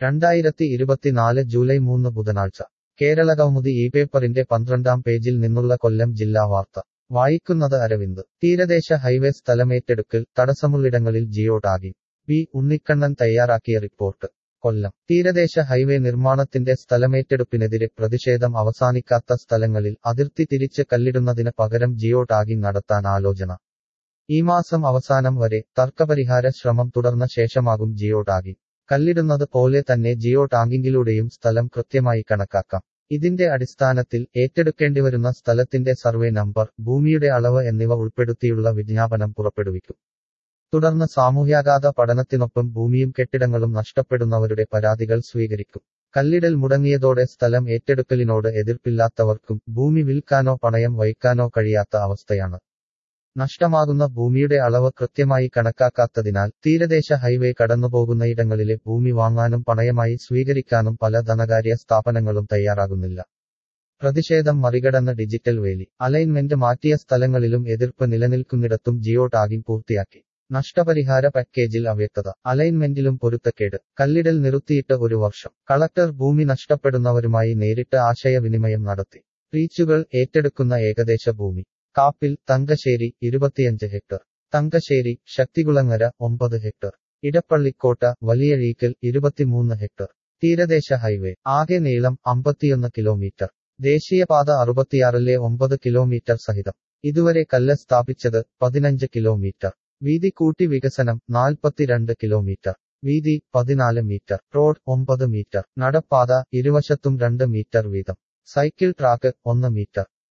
രണ്ടായിരത്തി ഇരുപത്തിനാല് ജൂലൈ മൂന്ന് ബുധനാഴ്ച കേരളകൗമുദി ഈ പേപ്പറിന്റെ പന്ത്രണ്ടാം പേജിൽ നിന്നുള്ള കൊല്ലം ജില്ലാ വാർത്ത വായിക്കുന്നത് അരവിന്ദ് തീരദേശ ഹൈവേ സ്ഥലമേറ്റെടുക്കൽ തടസ്സമുള്ളിടങ്ങളിൽ ജിയോ ടാഗിംഗ് വി ഉണ്ണിക്കണ്ണൻ തയ്യാറാക്കിയ റിപ്പോർട്ട് കൊല്ലം തീരദേശ ഹൈവേ നിർമ്മാണത്തിന്റെ സ്ഥലമേറ്റെടുപ്പിനെതിരെ പ്രതിഷേധം അവസാനിക്കാത്ത സ്ഥലങ്ങളിൽ അതിർത്തി തിരിച്ച് കല്ലിടുന്നതിന് പകരം ജിയോ ടാഗിംഗ് നടത്താൻ ആലോചന ഈ മാസം അവസാനം വരെ തർക്കപരിഹാര ശ്രമം തുടർന്ന ശേഷമാകും ജിയോ ടാഗിംഗ് കല്ലിടുന്നത് പോലെ തന്നെ ജിയോ ടാങ്കിങ്ങിലൂടെയും സ്ഥലം കൃത്യമായി കണക്കാക്കാം ഇതിന്റെ അടിസ്ഥാനത്തിൽ ഏറ്റെടുക്കേണ്ടിവരുന്ന സ്ഥലത്തിന്റെ സർവേ നമ്പർ ഭൂമിയുടെ അളവ് എന്നിവ ഉൾപ്പെടുത്തിയുള്ള വിജ്ഞാപനം പുറപ്പെടുവിക്കും തുടർന്ന് സാമൂഹ്യാഘാത പഠനത്തിനൊപ്പം ഭൂമിയും കെട്ടിടങ്ങളും നഷ്ടപ്പെടുന്നവരുടെ പരാതികൾ സ്വീകരിക്കും കല്ലിടൽ മുടങ്ങിയതോടെ സ്ഥലം ഏറ്റെടുക്കലിനോട് എതിർപ്പില്ലാത്തവർക്കും ഭൂമി വിൽക്കാനോ പണയം വയ്ക്കാനോ കഴിയാത്ത അവസ്ഥയാണ് നഷ്ടമാകുന്ന ഭൂമിയുടെ അളവ് കൃത്യമായി കണക്കാക്കാത്തതിനാൽ തീരദേശ ഹൈവേ കടന്നുപോകുന്നയിടങ്ങളിലെ ഭൂമി വാങ്ങാനും പണയമായി സ്വീകരിക്കാനും പല ധനകാര്യ സ്ഥാപനങ്ങളും തയ്യാറാകുന്നില്ല പ്രതിഷേധം മറികടന്ന ഡിജിറ്റൽ വേലി അലൈൻമെന്റ് മാറ്റിയ സ്ഥലങ്ങളിലും എതിർപ്പ് നിലനിൽക്കുന്നിടത്തും ജിയോ ടാഗിംഗ് പൂർത്തിയാക്കി നഷ്ടപരിഹാര പാക്കേജിൽ അവ്യക്തത അലൈൻമെന്റിലും പൊരുത്തക്കേട് കല്ലിടൽ നിർത്തിയിട്ട് ഒരു വർഷം കളക്ടർ ഭൂമി നഷ്ടപ്പെടുന്നവരുമായി നേരിട്ട് ആശയവിനിമയം നടത്തി റീച്ചുകൾ ഏറ്റെടുക്കുന്ന ഏകദേശ ഭൂമി കാപ്പിൽ തങ്കശ്ശേരി ഇരുപത്തിയഞ്ച് ഹെക്ടർ തങ്കശ്ശേരി ശക്തികുളങ്ങര ഒമ്പത് ഹെക്ടർ ഇടപ്പള്ളിക്കോട്ട വലിയഴീക്കൽ ഇരുപത്തിമൂന്ന് ഹെക്ടർ തീരദേശ ഹൈവേ ആകെ നീളം അമ്പത്തിയൊന്ന് കിലോമീറ്റർ ദേശീയപാത അറുപത്തിയാറിലെ ഒമ്പത് കിലോമീറ്റർ സഹിതം ഇതുവരെ കല്ല് സ്ഥാപിച്ചത് പതിനഞ്ച് കിലോമീറ്റർ വീതി കൂട്ടി വികസനം നാൽപ്പത്തിരണ്ട് കിലോമീറ്റർ വീതി പതിനാല് മീറ്റർ റോഡ് ഒമ്പത് മീറ്റർ നടപ്പാത ഇരുവശത്തും രണ്ട് മീറ്റർ വീതം സൈക്കിൾ ട്രാക്ക് ഒന്ന് മീറ്റർ